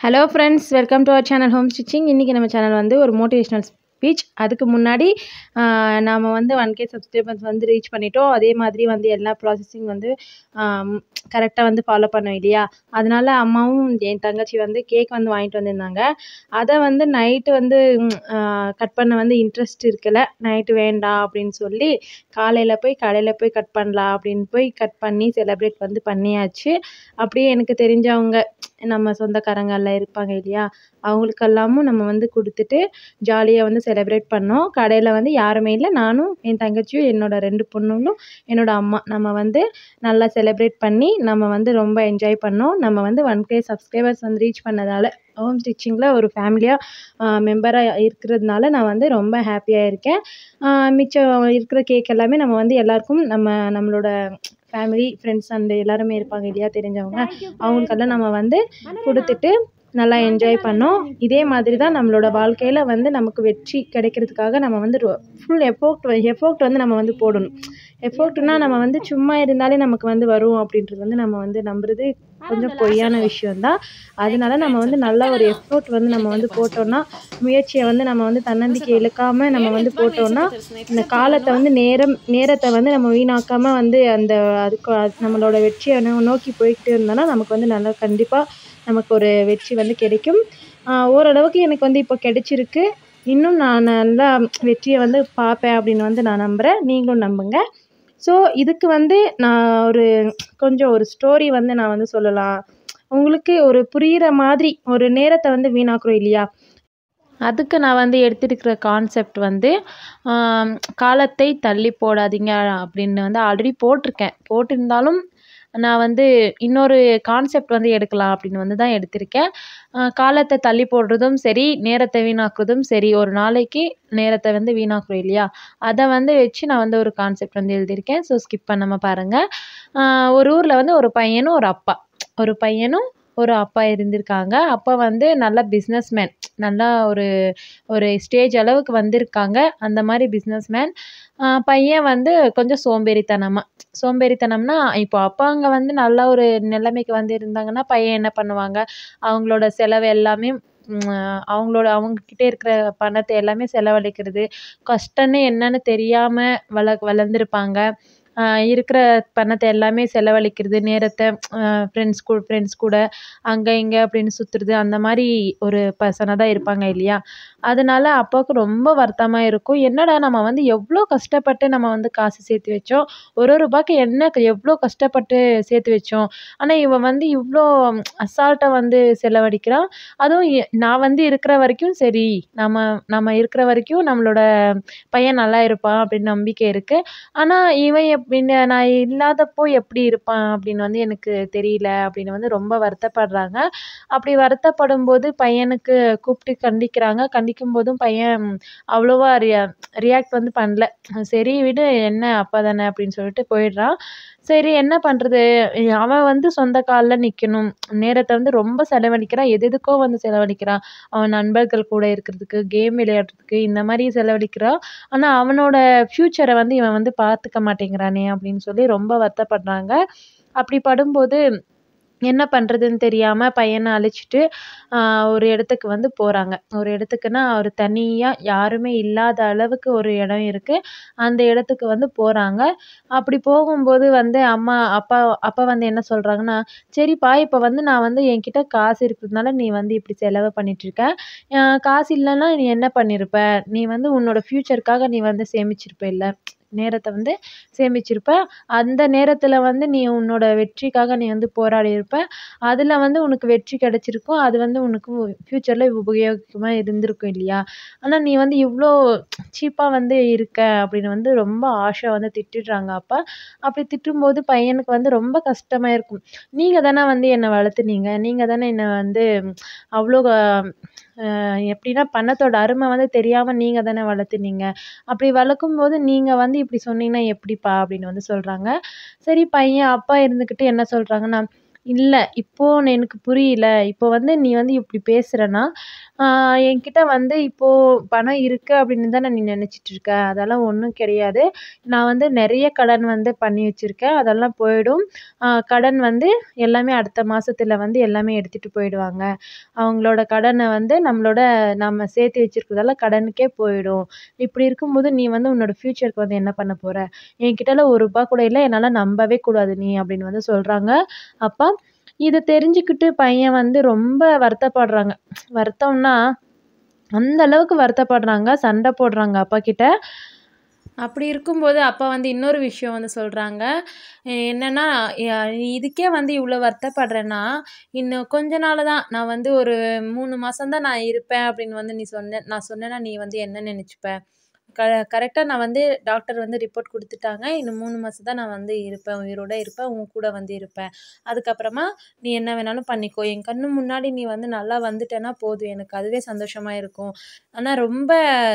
Hello friends welcome to our channel home stitching இன்றைக்கி நம்ம channel வந்து ஒரு மோட்டிவேஷ்னல் ஸ்பீச் அதுக்கு முன்னாடி நாம் வந்து ஒன் கே சப்ஸ்கிரைபர்ஸ் வந்து ரீச் பண்ணிட்டோம் அதே மாதிரி வந்து எல்லா ப்ராசஸிங் வந்து கரெக்டாக வந்து ஃபாலோ பண்ணோம் இல்லையா அதனால அம்மாவும் என் தங்கச்சி வந்து கேக் வந்து வாங்கிட்டு வந்திருந்தாங்க அதை வந்து நைட்டு வந்து கட் பண்ண வந்து இன்ட்ரெஸ்ட் இருக்கல நைட்டு வேண்டாம் அப்படின்னு சொல்லி காலையில் போய் கடையில் போய் கட் பண்ணலாம் அப்படின்னு போய் கட் பண்ணி செலிப்ரேட் வந்து பண்ணியாச்சு அப்படியே எனக்கு தெரிஞ்சவங்க நம்ம சொந்தக்காரங்க எல்லாம் இருப்பாங்க இல்லையா அவங்களுக்கெல்லாமும் நம்ம வந்து கொடுத்துட்டு ஜாலியாக வந்து செலிப்ரேட் பண்ணோம் கடையில் வந்து யாருமே இல்லை நானும் என் தங்கச்சியும் என்னோட ரெண்டு பொண்ணுங்களும் என்னோட அம்மா நம்ம வந்து நல்லா செலிப்ரேட் பண்ணி நம்ம வந்து ரொம்ப என்ஜாய் பண்ணோம் நம்ம வந்து ஒன் கே சப்ஸ்கிரைபர்ஸ் வந்து ரீச் பண்ணதால் ஹோம் ஸ்டிச்சிங்கில் ஒரு ஃபேமிலியாக மெம்பராக இருக்கிறதுனால நான் வந்து ரொம்ப ஹாப்பியாக இருக்கேன் மிச்சம் இருக்கிற கேக் எல்லாமே நம்ம வந்து எல்லாருக்கும் நம்ம நம்மளோட ஃபேமிலி ஃப்ரெண்ட்ஸ் அண்டு எல்லாருமே இருப்பாங்க இல்லையா தெரிஞ்சவங்க அவங்களுக்கெல்லாம் நம்ம வந்து கொடுத்துட்டு நல்லா என்ஜாய் பண்ணோம் இதே மாதிரி தான் நம்மளோட வாழ்க்கையில் வந்து நமக்கு வெற்றி கிடைக்கிறதுக்காக நம்ம வந்து ஃபுல் எஃபோர்ட் எஃபோர்ட் வந்து நம்ம வந்து போடணும் எஃபோர்ட்னா நம்ம வந்து சும்மா இருந்தாலே நமக்கு வந்து வரும் அப்படின்றது வந்து நம்ம வந்து நம்புறது கொஞ்சம் பொய்யான விஷயந்தான் அதனால நம்ம வந்து நல்ல ஒரு எஃபோர்ட் வந்து நம்ம வந்து போட்டோம்னா முயற்சியை வந்து நம்ம வந்து தன்னம்பிக்கை இழுக்காம நம்ம வந்து போட்டோம்னா இந்த காலத்தை வந்து நேரம் நேரத்தை வந்து நம்ம வீணாக்காமல் வந்து அந்த அதுக்கு நம்மளோட வெற்றியை நோக்கி போய்கிட்டு இருந்தோம்னா நமக்கு வந்து நல்லா கண்டிப்பாக நமக்கு ஒரு வெற்றி வந்து கிடைக்கும் ஓரளவுக்கு எனக்கு வந்து இப்போ கிடைச்சிருக்கு இன்னும் நான் நல்லா வெற்றியை வந்து பார்ப்பேன் அப்படின்னு வந்து நான் நம்புகிறேன் நீங்களும் நம்புங்க ஸோ இதுக்கு வந்து நான் ஒரு கொஞ்சம் ஒரு ஸ்டோரி வந்து நான் வந்து சொல்லலாம் உங்களுக்கு ஒரு புரிகிற மாதிரி ஒரு நேரத்தை வந்து வீணாக்குறோம் இல்லையா அதுக்கு நான் வந்து எடுத்துருக்கிற கான்செப்ட் வந்து காலத்தை தள்ளி போடாதீங்க அப்படின்னு வந்து ஆல்ரெடி போட்டிருக்கேன் போட்டிருந்தாலும் நான் வந்து இன்னொரு கான்செப்ட் வந்து எடுக்கலாம் அப்படின்னு வந்து தான் எடுத்திருக்கேன் காலத்தை தள்ளி போடுறதும் சரி நேரத்தை வீணாக்குறதும் சரி ஒரு நாளைக்கு நேரத்தை வந்து வீணாக்குறோம் இல்லையா அதை வந்து வச்சு நான் வந்து ஒரு கான்செப்ட் வந்து எழுதியிருக்கேன் ஸோ ஸ்கிப் பண்ணாமல் பாருங்கள் ஒரு ஊரில் வந்து ஒரு பையனும் ஒரு அப்பா ஒரு பையனும் ஒரு அப்பா இருந்திருக்காங்க அப்பா வந்து நல்ல பிஸ்னஸ் மேன் நல்லா ஒரு ஒரு ஸ்டேஜ் அளவுக்கு வந்திருக்காங்க அந்த மாதிரி பிஸ்னஸ் மேன் பையன் வந்து கொஞ்சம் சோம்பேறித்தனமாக சோம்பேறித்தனம்னா இப்போ அப்பாங்க வந்து நல்ல ஒரு நிலைமைக்கு வந்து இருந்தாங்கன்னா பையன் என்ன பண்ணுவாங்க அவங்களோட செலவு எல்லாமே அவங்களோட அவங்கக்கிட்ட இருக்கிற பணத்தை எல்லாமே செலவழிக்கிறது கஷ்டம்னு என்னன்னு தெரியாமல் வள வளர்ந்துருப்பாங்க இருக்கிற பணத்தை எல்லாமே செலவழிக்கிறது நேரத்தை ஃப்ரெண்ட்ஸ் கூட ஃப்ரெண்ட்ஸ் கூட அங்கே இங்கே அப்படின்னு சுற்றுறது அந்த மாதிரி ஒரு பர்சனாக தான் இருப்பாங்க இல்லையா அதனால அப்பாவுக்கு ரொம்ப வருத்தமாக இருக்கும் என்னடா நம்ம வந்து எவ்வளோ கஷ்டப்பட்டு நம்ம வந்து காசு சேர்த்து வச்சோம் ஒரு ரூபாய்க்கு என்ன எவ்வளோ கஷ்டப்பட்டு சேர்த்து வச்சோம் ஆனால் இவன் வந்து இவ்வளோ அசால்ட்டாக வந்து செலவழிக்கிறான் அதுவும் நான் வந்து இருக்கிற வரைக்கும் சரி நம்ம நம்ம இருக்கிற வரைக்கும் நம்மளோட பையன் நல்லா இருப்பான் அப்படின்னு நம்பிக்கை இருக்குது ஆனால் இவன் அப்படின்னு நான் இல்லாதப்போ எப்படி இருப்பான் அப்படின்னு வந்து எனக்கு தெரியல அப்படின்னு வந்து ரொம்ப வருத்தப்படுறாங்க அப்படி வருத்தப்படும் போது பையனுக்கு கூப்பிட்டு கண்டிக்கிறாங்க கண்டிக்கும் போதும் பையன் அவ்வளோவா ரியா ரியாக்ட் வந்து பண்ணல சரி விடு என்ன அப்பா தானே அப்படின்னு சொல்லிட்டு போயிடுறான் சரி என்ன பண்ணுறது அவன் வந்து சொந்த காலில் நிற்கணும் நேரத்தை வந்து ரொம்ப செலவழிக்கிறான் எது எதுக்கோ வந்து செலவழிக்கிறான் அவன் நண்பர்கள் கூட இருக்கிறதுக்கு கேம் விளையாடுறதுக்கு இந்த மாதிரி செலவழிக்கிறான் ஆனால் அவனோட ஃப்யூச்சரை வந்து இவன் வந்து பார்த்துக்க மாட்டேங்கிறானே அப்படின்னு சொல்லி ரொம்ப வருத்தப்படுறாங்க அப்படி படும்போது என்ன பண்ணுறதுன்னு தெரியாமல் பையனை அழைச்சிட்டு ஒரு இடத்துக்கு வந்து போகிறாங்க ஒரு இடத்துக்குன்னா ஒரு தனியாக யாருமே இல்லாத அளவுக்கு ஒரு இடம் இருக்குது அந்த இடத்துக்கு வந்து போகிறாங்க அப்படி போகும்போது வந்து அம்மா அப்பா அப்பா வந்து என்ன சொல்கிறாங்கன்னா சரிப்பா இப்போ வந்து நான் வந்து என்கிட்ட காசு இருக்கிறதுனால நீ வந்து இப்படி செலவு பண்ணிகிட்ருக்க காசு இல்லைன்னா நீ என்ன பண்ணியிருப்ப நீ வந்து உன்னோட ஃப்யூச்சருக்காக நீ வந்து சேமிச்சிருப்ப இல்லை நேரத்தை வந்து சேமிச்சிருப்ப அந்த நேரத்தில் வந்து நீ உன்னோட வெற்றிக்காக நீ வந்து போராடி இருப்ப அதில் வந்து உனக்கு வெற்றி கிடச்சிருக்கும் அது வந்து உனக்கு ஃப்யூச்சரில் உபயோகமாக இருந்திருக்கும் இல்லையா ஆனால் நீ வந்து இவ்வளோ சீப்பாக வந்து இருக்க அப்படின்னு வந்து ரொம்ப ஆஷா வந்து திட்டிடுறாங்க அப்பா அப்படி திட்டும்போது பையனுக்கு வந்து ரொம்ப கஷ்டமாக இருக்கும் நீங்கள் தானே வந்து என்னை வளர்த்துனீங்க நீங்கள் தானே என்னை வந்து அவ்வளோ எப்படின்னா பணத்தோட அருமை வந்து தெரியாமல் நீங்கள் தானே வளர்த்துனீங்க அப்படி வளர்க்கும் போது நீங்கள் வந்து இப்படி சொன்னீங்கன்னா எப்படிப்பா அப்படின்னு வந்து சொல்கிறாங்க சரி பையன் அப்பா இருந்துக்கிட்டு என்ன சொல்கிறாங்கன்னா இல்ல இப்போ எனக்கு புரியல. இப்போ வந்து நீ வந்து இப்படி பேசுறன்னா, ஆ என்கிட்ட வந்து இப்போ பணம் இருக்கு அப்படின்னு தானே நீ நெனச்சிட்டு இருக்க. அதெல்லாம் ஒண்ணும் கிடையாது. நான் வந்து நெறைய கடன் வந்து பண்ணி வச்சிருக்கேன். அதெல்லாம் போயிடும். ஆ கடன் வந்து எல்லாமே அடுத்த மாசத்துல வந்து எல்லாமே எடுத்துட்டு போயிடுவாங்க. அவங்களோட கடன வந்து நம்மளோட நம்ம சேர்த்து வச்சிருக்கிறதெல்லாம் கடனுக்கே போயிடும். இப்படி இருக்கும்போது நீ வந்து உன்னோட ஃப்யூச்சருக்கு வந்து என்ன பண்ண போற? என்கிட்டலாம் ரூ. 1 கூட இல்ல. என்னால நம்பவே கூடாது நீ அப்படின்னு வந்து சொல்றாங்க அப்பா. இத தெரிஞ்சுக்கிட்டு பையன் வந்து ரொம்ப வருத்தப்படுறாங்க. வருத்தம்னா, அந்த அளவுக்கு வருத்தப்படுறாங்க. சண்ட போடுறாங்க அப்பாகிட்ட. அப்படி இருக்கும்போது அப்பா வந்து இன்னொரு விஷயம் வந்து சொல்றாங்க. என்னன்னா, ய இதுக்கே வந்து இவ்ளோ வருத்தப்படுறேன்னா, இன்னும் கொஞ்ச நாள் தான். நான் வந்து ஒரு 3 மாசம் தான் நான் இருப்பேன் அப்படின்னு வந்து நீ சொன்ன நான் சொன்னேன்னா நீ வந்து என்ன நெனச்சுப்ப? க கரெக்ட்டா நான் வந்து டாக்டர் வந்து ரிப்போர்ட் குடுத்துட்டாங்க. இன்னும் 3 மாசம் தான் நான் வந்து இருப்பேன். உயிரோட இருப்பேன். உன் கூட வந்து இருப்பேன். அதுக்கப்புறமா நீ என்ன வேணாலும் பண்ணிக்கோ. என் கண்ணு முன்னாடி நீ வந்து நல்லா வந்துட்டேன்னா போதும். எனக்கு அதுவே சந்தோஷமா இருக்கும். ஆனா ரொம்ப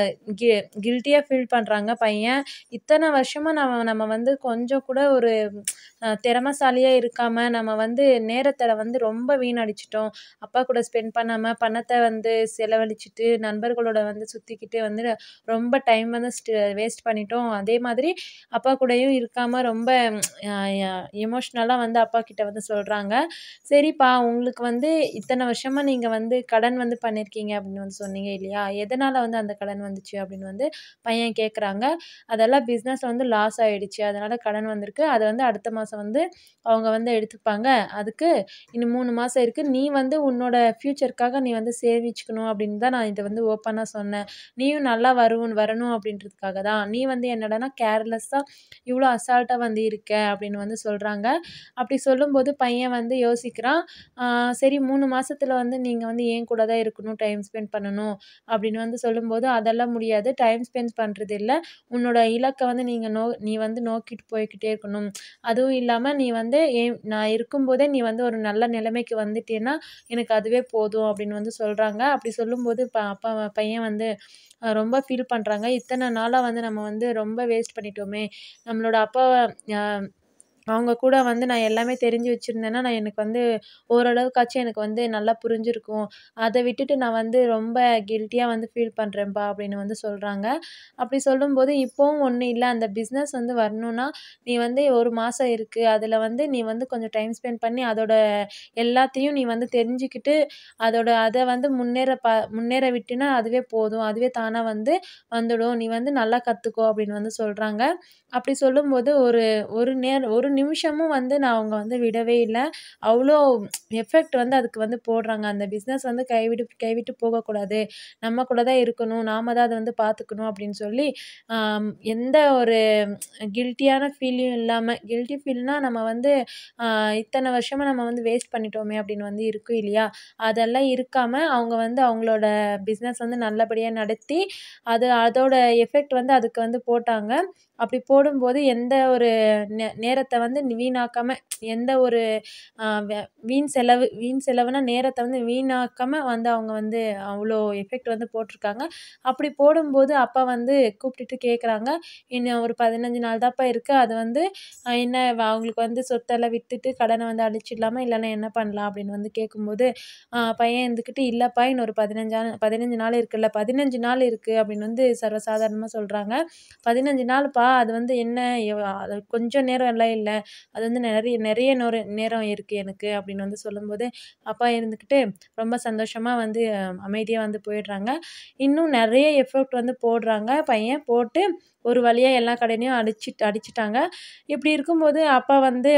கி கில்ட்டியா ஃபீல் பண்றாங்க பையன். இத்தன வருஷமா நம்ம நம்ம வந்து கொஞ்சம் கூட ஒரு அ திறமைசாலியா இருக்காம, நம்ம வந்து நேரத்த வந்து ரொம்ப வீணடிச்சுட்டோம். அப்பா கூட ஸ்பெண்ட் பண்ணாம, பணத்த வந்து செலவழிச்சுட்டு, நண்பர்களோட வந்து சுத்திக்கிட்டு வந்து ரொம்ப டைம் வந்து ஸ்ட் வேஸ்ட் பண்ணிட்டோம். அதே மாதிரி அப்பா கூடயும் இருக்காம ரொம்ப அ ய எமோஷனலா வந்து அப்பாகிட்ட வந்து சொல்றாங்க. சரிப்பா உங்களுக்கு வந்து இத்தன வருஷமா நீங்க வந்து கடன் வந்து பண்ணியிருக்கீங்க அப்படின்னு வந்து சொன்னீங்க இல்லையா? எதனால வந்து அந்த கடன் வந்துச்சு அப்படின்னு வந்து பையன் கேட்குறாங்க. அதெல்லாம் பிசினஸ்ல வந்து லாஸ் ஆயிடுச்சு. அதனால கடன் வந்திருக்கு. அத வந்து அடுத்த மாசம் வந்து அவங்க வந்து எடுத்துப்பாங்க. அதுக்கு இன்னும் 3 மாசம் இருக்கு. நீ வந்து உன்னோட ஃப்யூச்சர்க்காக நீ வந்து சேமிச்சுக்கணும் அப்படின்னு தான் நான் இத வந்து ஓப்பனா சொன்னேன். நீயும் நல்லா வருவ வரணும் அப்படின்றதுக்காக தான். நீ வந்து என்னடான்னா கேர்லெஸ்ஸா இவ்ளோ அசால்ட்டா வந்து இருக்க அப்படின்னு வந்து சொல்றாங்க. அப்படி சொல்லும்போது பையன் வந்து யோசிக்கிறான். ஆ சரி 3 மாசத்துல வந்து நீங்க வந்து என் கூட தான் இருக்கணும், டைம் ஸ்பெண்ட் பண்ணணும் அப்படின்னு வந்து சொல்லும்போது, அதெல்லாம் முடியாது. டைம் ஸ்பெண்ட் பண்றது இல்ல. உன்னோட இலக்க வந்து நீங்க நோ நீ வந்து நோக்கிட்டு போய்க்கிட்டே இருக்கணும். அதுவும் இல்லாம நீ வந்து என் நான் இருக்கும்போதே நீ வந்து ஒரு நல்ல நிலைமைக்கு வந்துட்டேன்னா, எனக்கு அதுவே போதும் அப்படின்னு வந்து சொல்றாங்க. அப்படி சொல்லும்போது ப அப்பா பையன் வந்து அ ரொம்ப ஃபீல் பண்றாங்க. இத்தன நாளா வந்து நம்ம வந்து ரொம்ப வேஸ்ட் பண்ணிட்டோமே! நம்மளோட அப்பாவ அ அவங்க கூட வந்து நான் எல்லாமே தெரிஞ்சு வச்சிருந்தேன்னா, நான் எனக்கு வந்து ஓரளவுக்காச்சும் எனக்கு வந்து நல்லா புரிஞ்சிருக்கும். அத விட்டுட்டு நான் வந்து ரொம்ப கில்ட்டியா வந்து ஃபீல் பண்றேன்ப்பா அப்படின்னு வந்து சொல்றாங்க. அப்படி சொல்லும்போது இப்பவும் ஒண்ணும் இல்ல. அந்த பிசினஸ் வந்து வரணும்னா, நீ வந்து 1 மாசம் இருக்கு. அதுல வந்து நீ வந்து கொஞ்சம் டைம் ஸ்பெண்ட் பண்ணி அதோட எல்லாத்தையும் நீ வந்து தெரிஞ்சுக்கிட்டு, அதோட அத வந்து முன்னேற ப முன்னேற விட்டீன்னா அதுவே போதும். அதுவே தானா வந்து வந்துடும். நீ வந்து நல்லா கத்துக்கோ அப்படின்னு வந்து சொல்றாங்க. அப்படி சொல்லும்போது ஒரு ஒரு நேர ஒரு நிமிஷமும் வந்து நான் அவங்க வந்து விடவே இல்ல. அவ்ளோ எஃபெக்ட் வந்து அதுக்கு வந்து போடுறாங்க. அந்த பிசினஸ் வந்து கைவிடு கைவிட்டு போகக்கூடாது. நம்ம கூட தான் இருக்கணும். நாம தான் அத வந்து பார்த்துக்கணும் அப்படின்னு சொல்லி, ஆம் எந்த ஒரு கில்ட்டியான ஃபீலும் இல்லாம கில்ட்டி ஃபீல்னா நம்ம வந்து ஆ இத்தன வருஷமா நம்ம வந்து வேஸ்ட் பண்ணிட்டோமே அப்படின்னு வந்து இருக்கும் இல்லையா? அதெல்லாம் இருக்காம அவங்க வந்து அவங்களோட பிசினஸ் வந்து நல்லபடியா நடத்தி, அது அதோட எஃபெக்ட் வந்து அதுக்கு வந்து போட்டாங்க. அப்படி போடும்போது எந்த ஒரு நே நேரத்த வந்து வீணாக்காம எந்த ஒரு அ வ வீண் செலவு வீண் செலவுனா நேரத்த வந்து வீணாக்காம வந்து அவங்க வந்து அவ்ளோ எஃபெக்ட் வந்து போட்டுருக்காங்க. அப்படி போடும்போது அப்பா வந்து கூப்பிட்டுட்டு கேட்குறாங்க, "இன்னும் ஒரு 15 நாள் தான்ப்பா இருக்கு. அது வந்து அ என்ன அவங்களுக்கு வந்து சொத்தெல்லாம் வித்துட்டு கடன வந்து அடைச்சிடலாமா? இல்லன்னா என்ன பண்ணலாம்?" அப்படின்னு வந்து கேட்கும்போது, அ பையன் இருந்துக்கிட்டு, "இல்லப்பா இன்னும் ஒரு 15 15 நாள் இருக்குல்ல, 15 நாள் இருக்கு" அப்படின்னு வந்து சர்வசாதாரணமா சொல்றாங்க. 15 நாளுப்பா அது வந்து என்ன எவ் அது கொஞ்சம் நேரம் எல்லாம் இல்ல. அது வந்து நெறைய நெறைய நொர நேரம் இருக்கு எனக்கு அப்படின்னு வந்து சொல்லும்போது, அப்பா இருந்துக்கிட்டு ரொம்ப சந்தோஷமா வந்து அமைதியா வந்து போயிடுறாங்க. இன்னும் நெறைய எஃபோர்ட் வந்து போடுறாங்க பையன். போட்டு ஒரு வழியா எல்லா கடனையும் அடைச்சுட் அடைச்சுட்டாங்க. இப்படி இருக்கும்போது அப்பா வந்து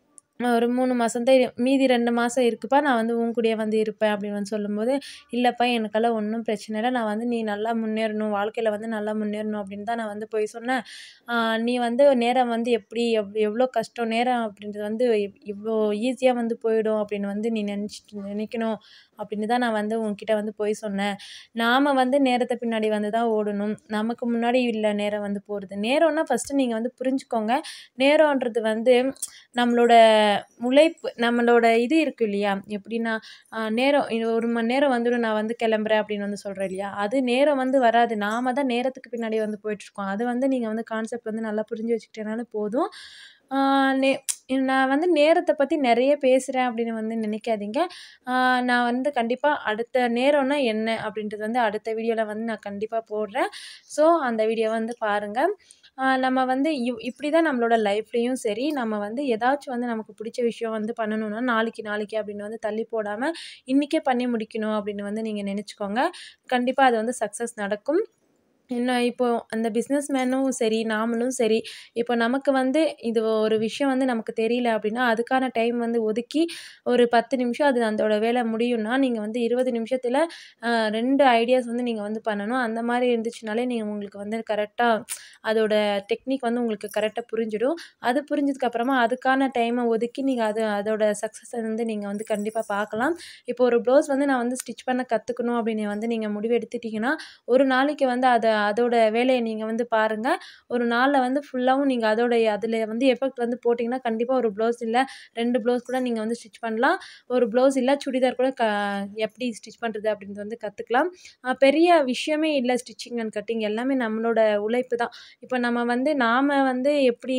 ஒரு 3 மாசம் தான் மீதி 2 மாசம் இருக்குப்பா. நான் வந்து உன் கூடயே வந்து இருப்பேன் அப்படின்னு வந்து சொல்லும்போது, இல்லப்பா எனக்கெல்லாம் ஒண்ணும் பிரச்சனை இல்ல. நான் வந்து நீ நல்லா முன்னேறணும். வாழ்க்கையில வந்து நல்லா முன்னேறணும் அப்படின்னு தான் நான் வந்து போய் சொன்னேன். ஆ நீ வந்து நேரம் வந்து எப்படி எவ் எவ்ளோ கஷ்டம். நேரம் அப்படின்றது வந்து இவ் இவ்ளோ ஈஸியா வந்து போயிடும் அப்படின்னு வந்து நீ நெனச்சுட்டு நெனைக்கணும் அப்படின்னு தான் நான் வந்து உன்கிட்ட வந்து போய் சொன்னேன். நாம வந்து நேரத்த பின்னாடி வந்து தான் ஓடணும். நமக்கு முன்னாடி இல்ல நேரம் வந்து போறது. நேரம்னா ஃபர்ஸ்ட்டு நீங்க வந்து புரிஞ்சுக்கோங்க. நேரம்ன்றது வந்து நம்மளோட உழைப்பு நம்மளோட இது இருக்கு இல்லையா? எப்படின்னா, அ நேரம் இது 1 மணி நேரம் வந்துடும் நான் வந்து கிளம்புறேன் அப்படின்னு வந்து சொல்றேன் இல்லையா? அது நேரம் வந்து வராது. நாம தான் நேரத்துக்கு பின்னாடி வந்து போயிட்டுருக்கோம். அது வந்து நீங்க வந்து கான்செப்ட் வந்து நல்லா புரிஞ்சு வச்சுக்கிட்டனால போதும். ஆ நே நான் வந்து நேரத்தை பற்றி நிறைய பேசுகிறேன் அப்படின்னு வந்து நினைக்காதீங்க நான் வந்து கண்டிப்பாக அடுத்த நேரம்னா என்ன அப்படின்றது வந்து அடுத்த வீடியோவில் வந்து நான் கண்டிப்பாக போடுறேன் ஸோ அந்த வீடியோ வந்து பாருங்கள் நம்ம வந்து இவ் இப்படி தான் நம்மளோட லைஃப்லேயும் சரி நம்ம வந்து ஏதாச்சும் வந்து நமக்கு பிடிச்ச விஷயம் வந்து பண்ணணும்னா நாளைக்கு நாளைக்கு அப்படின்னு வந்து தள்ளி போடாமல் இன்றைக்கே பண்ணி முடிக்கணும் அப்படின்னு வந்து நீங்கள் நினச்சிக்கோங்க கண்டிப்பாக அது வந்து சக்ஸஸ் நடக்கும் என்ன இப்போ அந்த பிஸ்னஸ் மேனும் சரி நாமளும் சரி இப்போ நமக்கு வந்து இது ஒரு விஷயம் வந்து நமக்கு தெரியல அப்படின்னா அதுக்கான டைம் வந்து ஒதுக்கி ஒரு பத்து நிமிஷம் அது அதோட வேலை முடியும்னா நீங்கள் வந்து இருபது நிமிஷத்தில் ரெண்டு ஐடியாஸ் வந்து நீங்கள் வந்து பண்ணணும் அந்த மாதிரி இருந்துச்சுனாலே நீங்கள் உங்களுக்கு வந்து கரெக்டாக அதோட டெக்னிக் வந்து உங்களுக்கு கரெக்டாக புரிஞ்சிடும் அது புரிஞ்சதுக்கப்புறமா அதுக்கான டைமை ஒதுக்கி நீங்கள் அது அதோட சக்ஸஸை வந்து நீங்கள் வந்து கண்டிப்பாக பார்க்கலாம் இப்போ ஒரு ப்ளவுஸ் வந்து நான் வந்து ஸ்டிச் பண்ண கற்றுக்கணும் அப்படின்னு வந்து நீங்கள் முடிவு எடுத்துட்டிங்கன்னா ஒரு நாளைக்கு வந்து அதை அதோட வேலையை நீங்கள் வந்து பாருங்கள் ஒரு நாளில் வந்து ஃபுல்லாகவும் நீங்கள் அதோடைய அதில் வந்து எஃபெக்ட் வந்து போட்டிங்கன்னா கண்டிப்பாக ஒரு ப்ளவுஸ் இல்லை ரெண்டு ப்ளவுஸ் கூட நீங்கள் வந்து ஸ்டிச் பண்ணலாம் ஒரு ப்ளவுஸ் இல்லை சுடிதார் கூட க எப்படி ஸ்டிச் பண்ணுறது அப்படின்றது வந்து கற்றுக்கலாம் பெரிய விஷயமே இல்லை ஸ்டிச்சிங் அண்ட் கட்டிங் எல்லாமே நம்மளோட உழைப்பு தான் இப்போ நம்ம வந்து நாம் வந்து எப்படி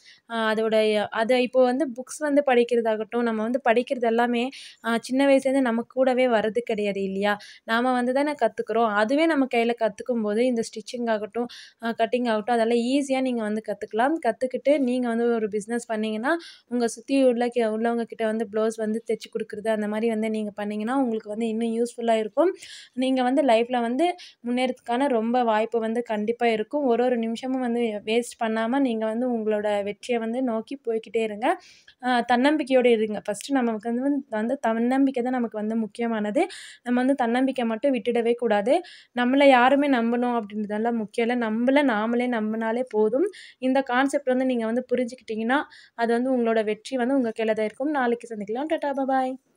அதோடைய அதை இப்போது வந்து புக்ஸ் வந்து படிக்கிறதாகட்டும் நம்ம வந்து படிக்கிறது எல்லாமே சின்ன வயசுலேருந்து நம்ம கூடவே வர்றது கிடையாது இல்லையா நாம் வந்து தானே கற்றுக்குறோம் அதுவே நம்ம கையில் கற்றுக்கும் போது இந்த ஸ்டிச்சிங் ஆகட்டும் கட்டிங் ஆகட்டும் அதெல்லாம் ஈஸியாக நீங்கள் வந்து கற்றுக்கலாம் கற்றுக்கிட்டு நீங்கள் வந்து ஒரு பிஸ்னஸ் பண்ணிங்கன்னா உங்கள் சுற்றி உள்ள கே உள்ளவங்க கிட்ட வந்து ப்ளவுஸ் வந்து தைச்சி கொடுக்குறது அந்த மாதிரி வந்து நீங்கள் பண்ணிங்கன்னா உங்களுக்கு வந்து இன்னும் யூஸ்ஃபுல்லாக இருக்கும் நீங்கள் வந்து லைஃப்பில் வந்து முன்னேறதுக்கான ரொம்ப வாய்ப்பு வந்து கண்டிப்பாக இருக்கும் ஒரு ஒரு நிமிஷமும் வந்து வேஸ்ட் பண்ணாமல் நீங்கள் வந்து உங்களோட வெற்றியை வந்து நோக்கி போய்க்கிட்டே இருங்க தன்னம்பிக்கையோடு இருங்க ஃபஸ்ட்டு நமக்கு வந்து வந்து தன்னம்பிக்கை தான் நமக்கு வந்து முக்கியமானது நம்ம வந்து தன்னம்பிக்கை மட்டும் விட்டுடவே கூடாது நம்மளை யாருமே நம்பணும் அப்படின்றதெல்லாம் முக்கியம் இல்லை நம்மளை நாமளே நம்பினாலே போதும் இந்த கான்செப்ட் வந்து நீங்கள் வந்து புரிஞ்சுக்கிட்டிங்கன்னா அது வந்து உங்களோட வெற்றி வந்து உங்கள் கையில் தான் இருக்கும் நாளைக்கு சந்திக்கலாம் டாட்டா பாய்